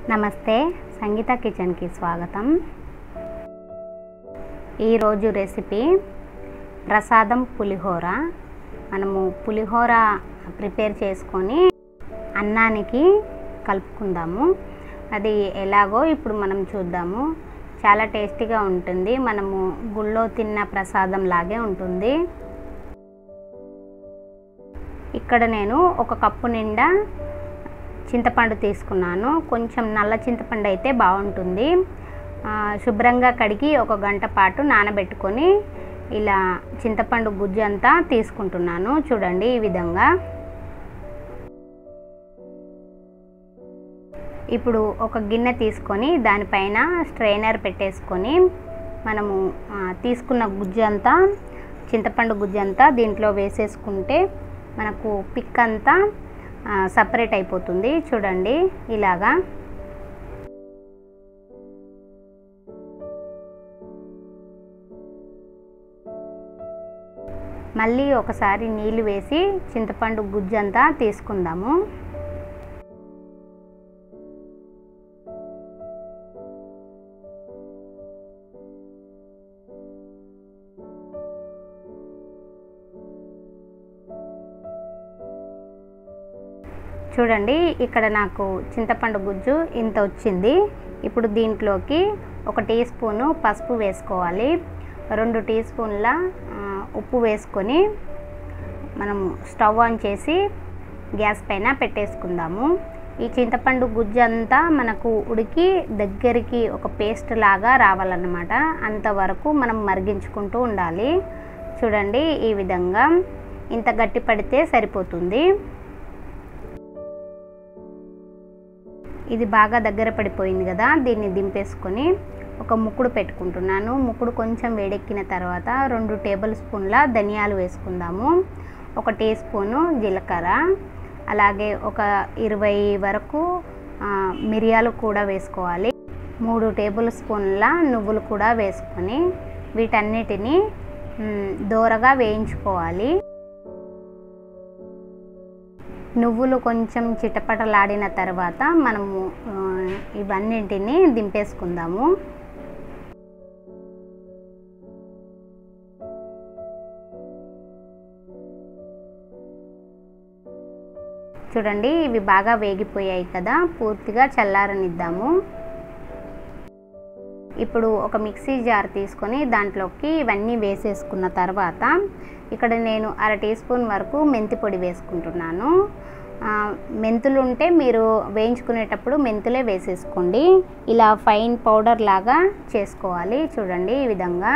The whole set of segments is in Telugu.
నమస్తే సంగీత కిచెన్కి స్వాగతం ఈరోజు రెసిపీ ప్రసాదం పులిహోర మనము పులిహోర ప్రిపేర్ చేసుకొని అన్నానికి కలుపుకుందాము అది ఎలాగో ఇప్పుడు మనం చూద్దాము చాలా టేస్టీగా ఉంటుంది మనము గుళ్ళో తిన్న ప్రసాదం లాగే ఉంటుంది ఇక్కడ నేను ఒక కప్పు నిండా చింతపండు తీసుకున్నాను కొంచెం నల్ల చింతపండు అయితే బాగుంటుంది ఆ, శుభ్రంగా కడిగి ఒక గంట పాటు నానబెట్టుకొని ఇలా చింతపండు గుజ్జు అంతా తీసుకుంటున్నాను చూడండి ఈ విధంగా ఇప్పుడు ఒక గిన్నె తీసుకొని దానిపైన స్ట్రైనర్ పెట్టేసుకొని మనము ఆ, తీసుకున్న గుజ్జు అంతా చింతపండు గుజ్జు అంతా దీంట్లో వేసేసుకుంటే మనకు పిక్ అంతా సపరేట్ అయిపోతుంది చూడండి ఇలాగా మళ్ళీ ఒకసారి నీళ్ళు వేసి చింతపండు గుజ్జంతా తీసుకుందాము చూడండి ఇక్కడ నాకు చింతపండు గుజ్జు ఇంత వచ్చింది ఇప్పుడు దీంట్లోకి ఒక టీ స్పూను పసుపు వేసుకోవాలి రెండు టీ స్పూన్ల ఆ, ఉప్పు వేసుకొని మనం స్టవ్ ఆన్ చేసి గ్యాస్ పైన పెట్టేసుకుందాము ఈ చింతపండు గుజ్జు అంతా మనకు ఉడికి దగ్గరికి ఒక పేస్ట్ లాగా రావాలన్నమాట అంతవరకు మనం మరిగించుకుంటూ ఉండాలి చూడండి ఈ విధంగా ఇంత గట్టి పడితే సరిపోతుంది ఇది బాగా దగ్గర పడిపోయింది కదా దీన్ని దింపేసుకొని ఒక ముక్కుడు పెట్టుకుంటున్నాను ముక్కుడు కొంచెం వేడెక్కిన తర్వాత రెండు టేబుల్ స్పూన్ల ధనియాలు వేసుకుందాము ఒక టీ స్పూను జీలకర్ర అలాగే ఒక ఇరవై వరకు ఆ, మిరియాలు కూడా వేసుకోవాలి మూడు టేబుల్ స్పూన్ల నువ్వులు కూడా వేసుకొని వీటన్నిటిని మ్, దోరగా వేయించుకోవాలి నువ్వులు కొంచెం చిటపటలాడిన తర్వాత మనము ఆ, ఇవన్నింటిని దింపేసుకుందాము చూడండి ఇవి బాగా వేగిపోయాయి కదా పూర్తిగా చల్లారనిద్దాము ఇప్పుడు ఒక మిక్సీ జార్ తీసుకొని దాంట్లోకి ఇవన్నీ వేసేసుకున్న తర్వాత ఇక్కడ నేను అర టీ స్పూన్ వరకు మెంతి పొడి వేసుకుంటున్నాను ఆ, మెంతులు ఉంటే మీరు వేయించుకునేటప్పుడు మెంతులే వేసేసుకోండి ఇలా ఫైన్ పౌడర్ లాగా చేసుకోవాలి చూడండి ఈ విధంగా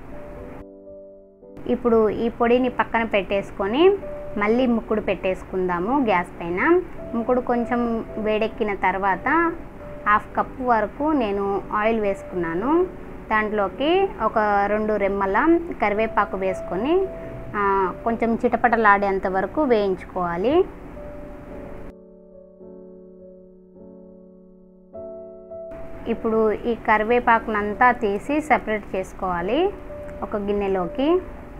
ఇప్పుడు ఈ పొడిని పక్కన పెట్టేసుకొని మళ్ళీ ముక్కుడు పెట్టేసుకుందాము గ్యాస్ పైన ముక్కుడు కొంచెం వేడెక్కిన తర్వాత హాఫ్ కప్పు వరకు నేను ఆయిల్ వేసుకున్నాను దాంట్లోకి ఒక రెండు రెమ్మల కరివేపాకు వేసుకొని ఆ, కొంచెం చిటపటలాడేంత వరకు వేయించుకోవాలి ఇప్పుడు ఈ కరివేపాకునంతా తీసి సపరేట్ చేసుకోవాలి ఒక గిన్నెలోకి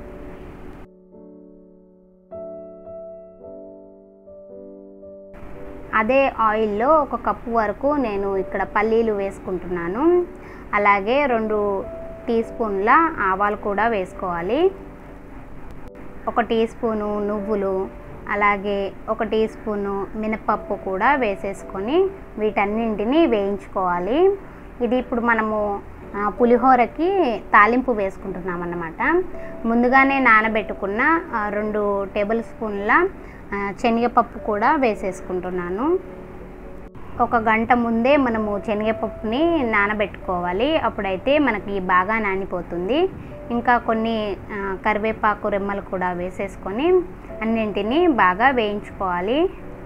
అదే ఆయిల్లో ఒక కప్పు వరకు నేను ఇక్కడ పల్లీలు వేసుకుంటున్నాను అలాగే రెండు టీ స్పూన్ల ఆవాలు కూడా వేసుకోవాలి ఒక టీ స్పూను నువ్వులు అలాగే ఒక టీ స్పూను మినపప్పు కూడా వేసేసుకొని వీటన్నింటినీ వేయించుకోవాలి ఇది ఇప్పుడు మనము ఆ, పులిహోరకి తాలింపు వేసుకుంటున్నాం అన్నమాట ముందుగానే నానబెట్టుకున్న ఆ, రెండు టేబుల్ స్పూన్ల ఆ, శనగపప్పు కూడా వేసేసుకుంటున్నాను ఒక గంట ముందే మనము శనగపప్పుని నానబెట్టుకోవాలి అప్పుడైతే మనకి బాగా నానిపోతుంది ఇంకా కొన్ని ఆ, కరివేపాకు రెమ్మలు కూడా వేసేసుకొని అన్నింటినీ బాగా వేయించుకోవాలి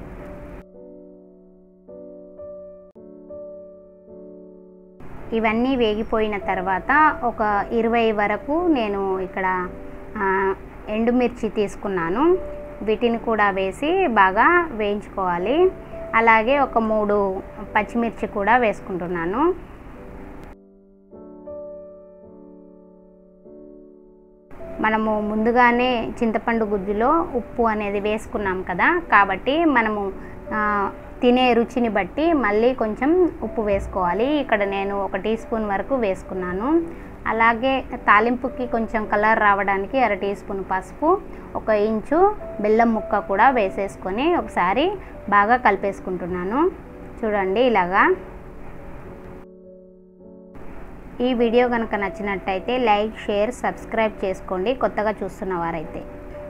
ఇవన్నీ వేగిపోయిన తర్వాత ఒక ఇరవై వరకు నేను ఇక్కడ ఆ, ఎండుమిర్చి తీసుకున్నాను వీటిని కూడా వేసి బాగా వేయించుకోవాలి అలాగే ఒక మూడు పచ్చిమిర్చి కూడా వేసుకుంటున్నాను మనము ముందుగానే చింతపండు గుజ్జులో ఉప్పు అనేది వేసుకున్నాం కదా కాబట్టి మనము ఆ, తినే రుచిని బట్టి మళ్ళీ కొంచెం ఉప్పు వేసుకోవాలి ఇక్కడ నేను ఒక టీ స్పూన్ వరకు వేసుకున్నాను అలాగే తాలింపుకి కొంచెం కలర్ రావడానికి అర టీ స్పూన్ పసుపు ఒక ఇంచు బెల్లం ముక్క కూడా వేసేసుకొని ఒకసారి బాగా కలిపేసుకుంటున్నాను చూడండి ఇలాగా ఈ వీడియో కనుక నచ్చినట్టయితే లైక్ షేర్ సబ్స్క్రైబ్ చేసుకోండి కొత్తగా చూస్తున్న వారైతే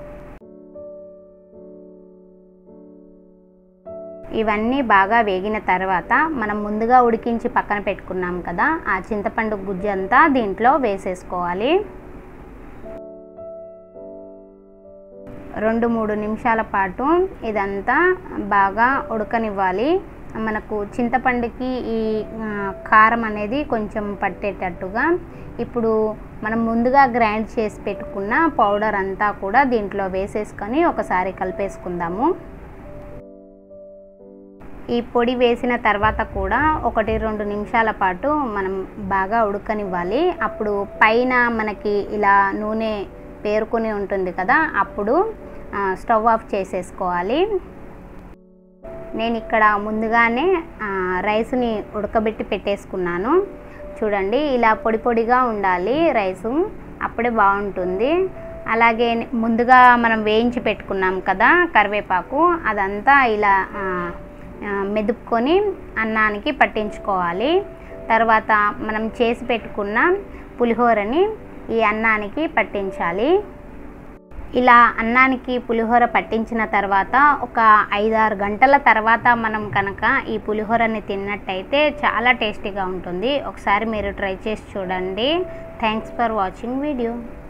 ఇవన్నీ బాగా వేగిన తర్వాత మనం ముందుగా ఉడికించి పక్కన పెట్టుకున్నాం కదా ఆ చింతపండు గుజ్జు అంతా దీంట్లో వేసేసుకోవాలి రెండు మూడు నిమిషాల పాటు ఇదంతా బాగా ఉడకనివ్వాలి మనకు చింతపండుకి ఈ కారం అనేది కొంచెం పట్టేటట్టుగా ఇప్పుడు మనం ముందుగా గ్రైండ్ చేసి పెట్టుకున్న పౌడర్ అంతా కూడా దీంట్లో వేసేసుకొని ఒకసారి కలిపేసుకుందాము ఈ పొడి వేసిన తర్వాత కూడా ఒకటి రెండు నిమిషాల పాటు మనం బాగా ఉడకనివ్వాలి అప్పుడు పైన మనకి ఇలా నూనె పేరుకొని ఉంటుంది కదా అప్పుడు స్టవ్ ఆఫ్ చేసేసుకోవాలి నేను ఇక్కడ ముందుగానే రైస్ని ఉడకబెట్టి పెట్టేసుకున్నాను చూడండి ఇలా పొడి పొడిగా ఉండాలి రైసు అప్పుడే బాగుంటుంది అలాగే ముందుగా మనం వేయించి పెట్టుకున్నాం కదా కరివేపాకు అదంతా ఇలా మెదుపుకొని అన్నానికి పట్టించుకోవాలి తర్వాత మనం చేసి పెట్టుకున్న పులిహోరని ఈ అన్నానికి పట్టించాలి ఇలా అన్నానికి పులిహోర పట్టించిన తర్వాత ఒక ఐదారు గంటల తర్వాత మనం కనుక ఈ పులిహోరని తిన్నట్టయితే చాలా టేస్టీగా ఉంటుంది ఒకసారి మీరు ట్రై చేసి చూడండి థ్యాంక్స్ ఫర్ వాచింగ్ వీడియో